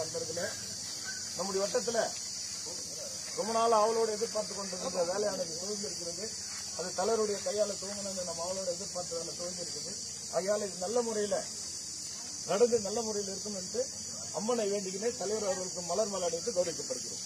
நண்பர்களே நம்முடைய வட்டத்துல ரொம்ப நாள் அவளோட எதிர்பார்த்து கொண்டிருந்த வேலையானது துவங்கியிருக்கிறது அது தலைவருடைய கையால தூங்கணும்னு நம்ம அவளோட எதிர்பார்த்த வேலை துவங்கியிருக்குது ஆகையால் இது நல்ல முறையில நடந்து நல்ல முறையில் இருக்கும் என்று அம்மனை வேண்டிக்கினே தலைவர் அவர்களுக்கு மலர் மலர் அடைத்து கௌரவிக்கப்படுகிறோம்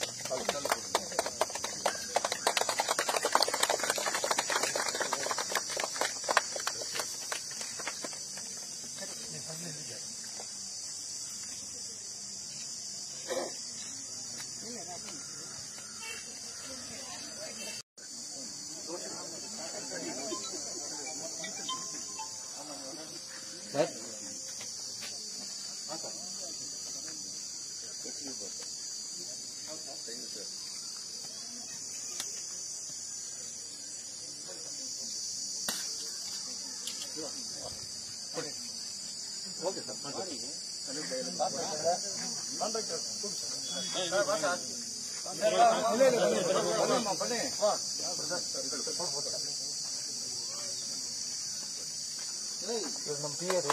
நம்ம பியரு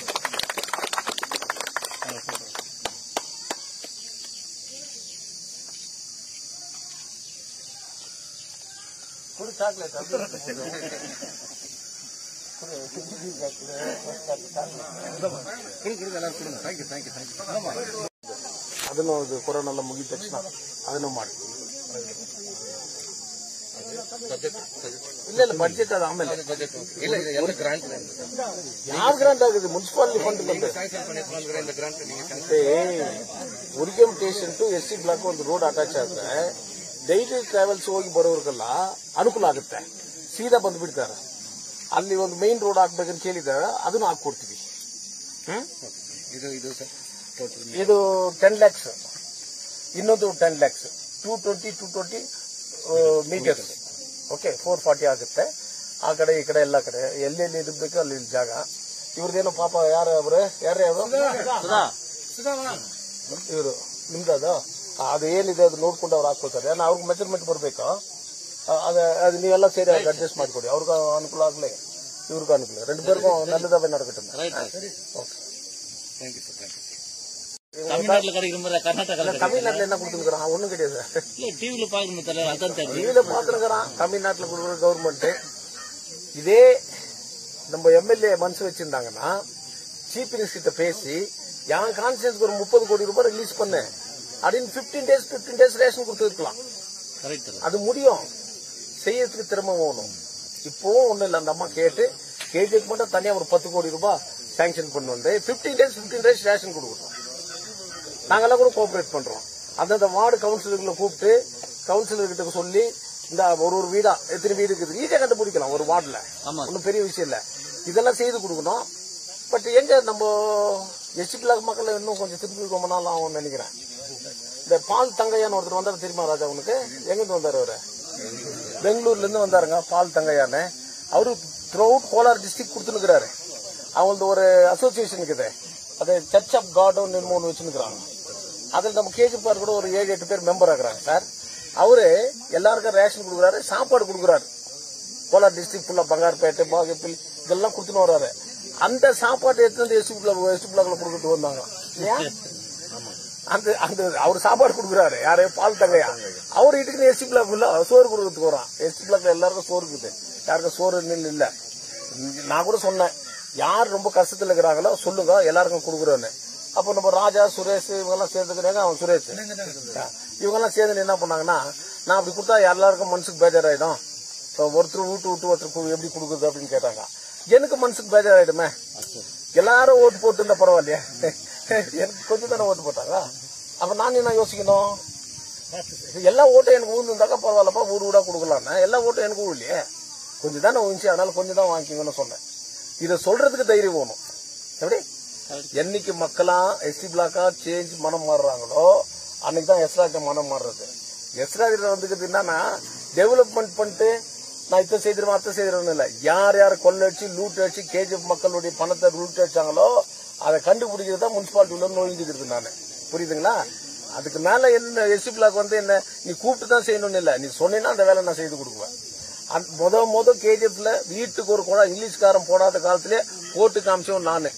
கொடு சாக்லேட் ಅದನ್ನು ಅದು ಕೊರೋನಾ ಮುಗಿದ ತಕ್ಷಣ ಅದನ್ನು ಮಾಡಿ ಇಲ್ಲ ಇಲ್ಲ ಬಡ್ಜೆಟ್ ಅದು ಆಮೇಲೆ இல்ல இது எந்த கிராண்ட் ಯಾವ ಗ್ರಾಂಟ್ ಆಗಿದೆ ಮುನ್ಸಿಪಾಲಿಟಿ ಫಂಡ್ ಬಂದೆ சாங்ஷன் பண்ணிருக்கோம் இந்த கிராண்ட் நீங்க ಮತ್ತೆ ಉರಿಗೆಂ station to S C block ಒಂದು ರೋಡ್ ಅಟ್ಯಾಚ್ ಆದ್ರೆ ಡೈಲಿ ಟ್ರಾವೆಲ್ಸ್ ಹೋಗಿ ಬರೋರ್ಗೆಲ್ಲ ಅನುಕೂಲ ಆಗುತ್ತೆ ಸೀದಾ ಬಂದ್ಬಿಡ್ತಾರೆ ಅಲ್ಲಿ ಒಂದು ಮೈನ್ ರೋಡ್ ಹಾಕ್ಬೇಕಂತ ಕೇಳಿದ್ದಾರೆ ಅದನ್ನು ಹಾಕೊಡ್ತೀವಿ ಹ್ಮ್ இது இது சார் ಟೋಟಲ್ ಇದು ಟೆನ್ ಲ್ಯಾಕ್ಸ್ ಇನ್ನೊಂದು ten lakhs two twenty two twenty meters okay four forty ಆಗುತ್ತೆ ಆ ಕಡೆ ಈ ಕಡೆ ಎಲ್ಲ ಕಡೆ ಎಲ್ಲೆಲ್ಲಿ ಇರಬೇಕು ಅಲ್ಲಿ ಇಲ್ಲಿ ಜಾಗ ಇವ್ರದ್ದೇನೋ ಪಾಪ ಯಾರು ಅವ್ರೆ ಯಾರೇ ಅವರು ಇವರು ನಿಮ್ದದು ಅದು ಏನಿದೆ ಅದು ನೋಡ್ಕೊಂಡು ಅವ್ರು ಹಾಕ್ಕೊಳ್ತಾರೆ ನಾನು ಅವ್ರಿಗೆ ಮೆಜರ್ಮೆಂಟ್ ಬರಬೇಕು ಅದು ಅದು ನೀವೆಲ್ಲ ಸೇರಿ ಅಡ್ಜಸ್ಟ್ ಮಾಡಿಕೊಡಿ ಅವ್ರಿಗೂ ಅನುಕೂಲ ಆಗಲಿ ಇವ್ರಿಗೂ ಅನುಕೂಲ ரெண்டு பேருக்கும் நல்லதாவே நடக்கட்டும் ஓகே தேங்க்யூ சார் தேங்க்யூ தமிழ்நாட்டுல கிடைக்கிற மாதிரி கர்நாடகால தமிழ்நாட்டுல என்ன கொடுத்துருக்கான் ஒண்ணும் கிடையாது இல்ல டிவில பாக்கணும் தல அதான் தெரியும் டிவியில பாத்துருக்கிறான் தமிழ்நாட்டுல கொடுக்குற கவர்மெண்ட் இதே நம்ம எம்எல்ஏ மனசு வச்சிருந்தாங்கன்னா சீஃப் மினிஸ்டர் கிட்ட பேசி என் கான்ஸ்டியன்ஸ்க்கு ஒரு முப்பது கோடி ரூபாய் ரிலீஸ் பண்ணேன் அப்படின்னு 15 டேஸ் 15 டேஸ் ரேஷன் கொடுத்துருக்கலாம் கரெக்ட் தல அது முடியும் செய்யறதுக்கு திறமை வேணும் இப்போவும் ஒண்ணும் இல்ல அந்த அம்மா கேட்டு கேஜிக்கு மட்டும் தனியா ஒரு பத்து கோடி ரூபாய் சாங்ஷன் பண்ணு வந்து 15 டேஸ் 15 டேஸ் ரேஷன் கொடுக்கணும் நாங்கெல்லாம் கூட கோஆபரேட் பண்றோம் அந்தந்த வார்டு கவுன்சிலர்களை கூப்பிட்டு கவுன்சிலர் கிட்ட சொல்லி இந்த ஒரு ஒரு வீடா எத்தனை வீடு இருக்குது ஈஸியா கண்டுபிடிக்கலாம் ஒரு வார்டுல ஆமா. ஒன்றும் பெரிய விஷயம் இல்ல இதெல்லாம் செய்து கொடுக்கணும் பட் எங்க நம்ம எஸ்டி பிளாக் மக்கள் இன்னும் கொஞ்சம் திருப்பி ரொம்ப நாள் ஆகும்னு நினைக்கிறேன் இந்த பால் தங்கையான்னு ஒருத்தர் வந்தாரு தெரியுமா ராஜா உனக்கு எங்கிருந்து வந்தாரு அவரு பெங்களூர்ல இருந்து வந்தாருங்க பால் தங்கையான்னு அவரு த்ரூ அவுட் கோலார் டிஸ்ட்ரிக்ட் கொடுத்துருக்கிறாரு அவங்களது ஒரு அசோசியேஷன் இருக்குது அது சர்ச் ஆஃப் கார்டன் என்னமோ ஒன்று வச்சுருக்கிறாங்க அதில் நம்ம கேஜிபார் கூட ஒரு ஏழு எட்டு பேர் மெம்பர் ஆகுறாங்க சார் அவரு எல்லாருக்கும் ரேஷன் கொடுக்குறாரு சாப்பாடு கொடுக்குறாரு கோலார் டிஸ்ட்ரிக்ட் ஃபுல்லா பங்கார்பேட்டை பாகப்பில் இதெல்லாம் கொடுத்துன்னு வர்றாரு அந்த சாப்பாட்டை எடுத்து வந்து எஸ்டி பிளாக் எஸ்டி பிளாக்ல கொடுத்துட்டு வந்தாங்க ஏன் அந்த அந்த அவர் சாப்பாடு கொடுக்குறாரு யாரு பால் தங்கையா அவர் வீட்டுக்கு எஸ்டி பிளாக் ஃபுல்லா சோறு கொடுக்கறதுக்கு வரான் எஸ்டி பிளாக்ல எல்லாருக்கும் சோறு இருக்குது யாருக்கும் சோறு இல்ல இல்ல நான் கூட சொன்னேன் யார் ரொம்ப கஷ்டத்துல இருக்கிறாங்களோ சொல்லுங்க எல்லாருக்கும் கொடுக்குறேன்னு அப்போ நம்ம ராஜா சுரேஷ் இவங்கெல்லாம் சேர்ந்துக்கிறாங்க அவன் சுரேஷ் இவங்கெல்லாம் சேர்ந்து என்ன பண்ணாங்கன்னா நான் அப்படி கொடுத்தா எல்லாருக்கும் மனசுக்கு பேஜாராயிடும் இப்போ ஒருத்தர் விட்டு விட்டு ஒருத்தர் கு- எப்படி கொடுக்குறது அப்படின்னு கேட்டாங்க எனக்கு மனசுக்கு பேஜாராயிடுமே எல்லாரும் ஓட்டு போட்டு இருந்தா பரவாயில்லையா எனக்கு கொஞ்சம் தானே ஓட்டு போட்டாங்க அப்ப நான் என்ன யோசிக்கணும் எல்லா ஓட்டும் எனக்கு ஊந்துருந்தாக்கா பரவாயில்லப்பா ஊர் ஊடா கொடுக்கலாம்னா எல்லா ஓட்டும் எனக்கு ஊழலையே கொஞ்சம் தானே ஊஞ்சி அதனால கொஞ்சம் தான் வாங்கிக்கோங்கன்னு சொன்னேன் இதை சொல்றதுக்கு தைரியம் வேணும் எப்படி என்னைக்கு மக்களா எஸ்டி பிளாக்கா சேஞ்ச் மனம் மாறுறாங்களோ அன்னைக்கு தான் எஸ்ராஜ மனம் மாறுறது எஸ்ராஜ வந்துக்கிறது என்னன்னா டெவலப்மெண்ட் பண்ணிட்டு நான் இதை செய்திருவேன் அத்தை செய்திருவேன் இல்ல யார் யார் கொள்ளடிச்சு லூட் அடிச்சு கேஜிஎஃப் மக்களுடைய பணத்தை லூட் அடிச்சாங்களோ அதை கண்டுபிடிக்கிறது தான் முனிசிபாலிட்டி உள்ள நுழைஞ்சுக்கிறது நான் புரியுதுங்களா அதுக்கு மேல என்ன எஸ்டி பிளாக் வந்து என்ன நீ கூப்பிட்டு தான் செய்யணும்னு இல்ல நீ சொன்னீங்கன்னா அந்த வேலை நான் செய்து கொடுக்குவேன் அந்த முத முத கேஜிஎஃப்ல வீட்டுக்கு ஒரு குழா இங்கிலீஷ்காரன் போடாத காலத்திலே போட்டு காமிச்சவன் நானு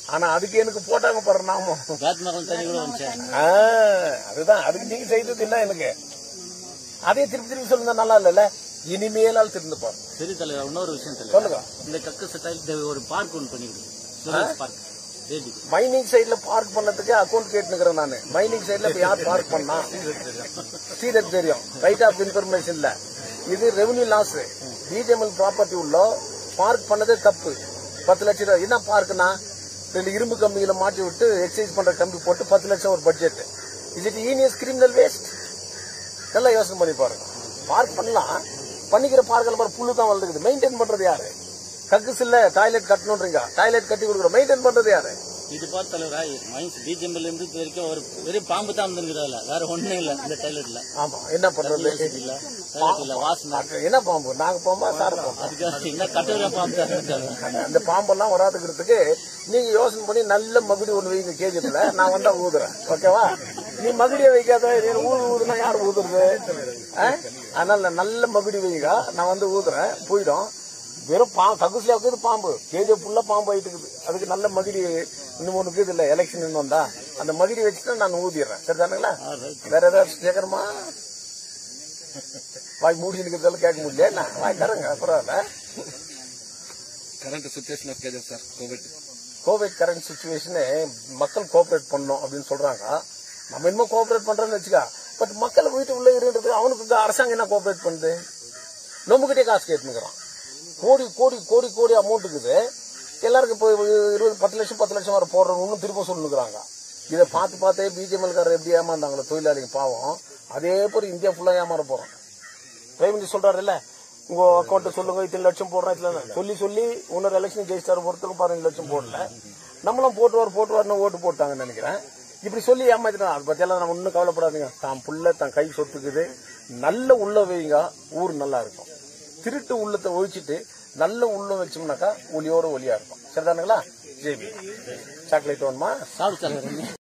ஆனா அதுக்கு எனக்கு போட்டாங்க பாரு நாமம் வேத்மரம் தண்ணி கூட வந்துச்சு ஆ, அதுதான் அதுக்கு நீங்க செய்தது என்ன எனக்கு அதே திருப்பி திருப்பி சொல்லுங்க நல்லா இல்லல்ல இனிமேலால் திருந்து பாரு சரி தலைவர் இன்னொரு விஷயம் தலைவர் சொல்லுங்க இந்த கக்கு செட்டாயில் ஒரு பார்க் ஒன்று பண்ணிக்கிட்டு சுரேஷ் பார்க் ரேடிக்கு மைனிங் சைடுல பார்க் பண்ணதுக்கு அக்கௌண்ட் கேட்டுக்கிறேன் நானு மைனிங் சைடுல இப்ப யார் பார்க் பண்ணா ஸ்ரீதர் தெரியும் ரைட் ஆஃப் இன்ஃபர்மேஷன்ல இது ரெவன்யூ லாஸ் பிஜிஎம்எல் ப்ராப்பர்ட்டி உள்ள பார்க் பண்ணதே தப்பு பத்து லட்சம் ரூபாய் என்ன பார்க்னா ரெண்டு இரும்பு கம்பிகளை மாட்டி விட்டு எக்ஸசைஸ் பண்ற கம்பி போட்டு பத்து லட்சம் ஒரு budget is it heinous criminal waste நல்லா யோசனை பண்ணி பாருங்க பார்க் பண்ணலாம் பண்ணிக்கிற பார்க்கல பாரு புல்லு தான் வளர்ந்துக்குது மெயின்டைன் பண்றது யாரு கக்குஸ் இல்ல டாய்லெட் கட்டணும்ன்றீங்க டாய்லெட் கட்டி கொடுக்குறோம் மெயின்டைன் பண்றது யாரு இது பார்த்து தலைவரா மைன்ஸ் பிஜிஎம்எல் இருந்து இது வரைக்கும் ஒரு வெறும் பாம்பு தான் வந்துருக்குது வேற ஒண்ணும் இல்ல இந்த டைலட்ல ஆமா என்ன பண்றது இல்ல டைலட் இல்ல வாசனை அது என்ன பாம்பு நாங்க பாம்பா சார பாம்பு அதுக்கு என்ன கட்டுரை பாம்பு தான் இருக்கு தலைவர். அந்த பாம்பெல்லாம் வராதுக்கிறதுக்கு நீங்க யோசனை பண்ணி நல்ல மகுடி ஒண்ணு வைங்க கேஜத்துல நான் வந்தா ஊதுறேன் ஓகேவா நீ மகுடியை வைக்காத நீ ஊது ஊதுனா யார் ஊதுறது ஆ? அதனால நல்ல மகுடி வைங்க நான் வந்து ஊதுறேன் போயிடும் வெறும் பா ககுசில இருக்குது பாம்பு கேஜி ஃபுல்லா பாம்பு ஆயிட்டு இருக்குது அதுக்கு நல்ல மகிடி இன்னும் ஒண்ணு இருக்குது இல்ல எலெக்ஷன் இன்னும் வந்தா அந்த மகிடி வச்சுட்டு நான் ஊதிடுறேன் சரிதானுங்களா வேற ஏதாவது கேட்கணுமா வாய் மூடி இருக்கிறதால கேட்க முடியல என்ன வாய் தரங்க பரவாயில்ல கரண்ட் சுச்சுவேஷன் ஆஃப் கேஜர் சார் கோவிட் கோவிட் கரண்ட் சுச்சுவேஷனு மக்கள் கோஆபரேட் பண்ணணும் அப்படின்னு சொல்றாங்க நம்ம இன்னும் கோஆபரேட் பண்றோம்னு வச்சுக்கா பட் மக்கள் வீட்டு உள்ள இருன்றது அவனுக்கு இந்த அரசாங்கம் என்ன கோஆபரேட் பண்ணுது நம்மகிட்டே காசு கேட்டுனுக்குறான் கோடி கோடி கோடி கோடி அமௌண்ட் இருக்குது எல்லாருக்கும் இப்போ இருபது பத்து லட்சம் பத்து லட்சம் வர போடுறவங்க திரும்ப சொல்லுங்கிறாங்க இதை பார்த்து பார்த்தே பிஜேஎம்எல்காரர் எப்படி ஏமாந்தாங்களோ தொழிலாளிங்க பாவம் அதே போல இந்தியா ஃபுல்லா ஏமாற போறோம் பிரைம் மினிஸ்டர் சொல்றாரு இல்ல உங்க அக்கௌண்ட் சொல்லுங்க இத்தனை லட்சம் போடுறேன் இத்தனை லட்சம். சொல்லி சொல்லி இன்னொரு எலெக்ஷன் ஜெயிச்சாரு ஒருத்தரும் பதினஞ்சு லட்சம் போடல நம்மளும் போட்டுவார் போட்டுவார்னு ஓட்டு போட்டாங்கன்னு நினைக்கிறேன் இப்படி சொல்லி ஏமாத்திட்டோம் அதை பத்தியெல்லாம் நம்ம ஒன்றும் கவலைப்படாதீங்க தான் புள்ள தன் கை சொத்துக்குது நல்ல உள்ள வைங்க ஊர் நல்லா இருக்கும் திருட்டு உள்ளத்தை ஒழிச்சிட்டு நல்ல உள்ள வச்சோம்னாக்கா ஒளியோட ஒளியா இருக்கும் சரிதானுங்களா ஜெய்பி சாக்லேட் வேணுமா சாப்பிடு தலைவர்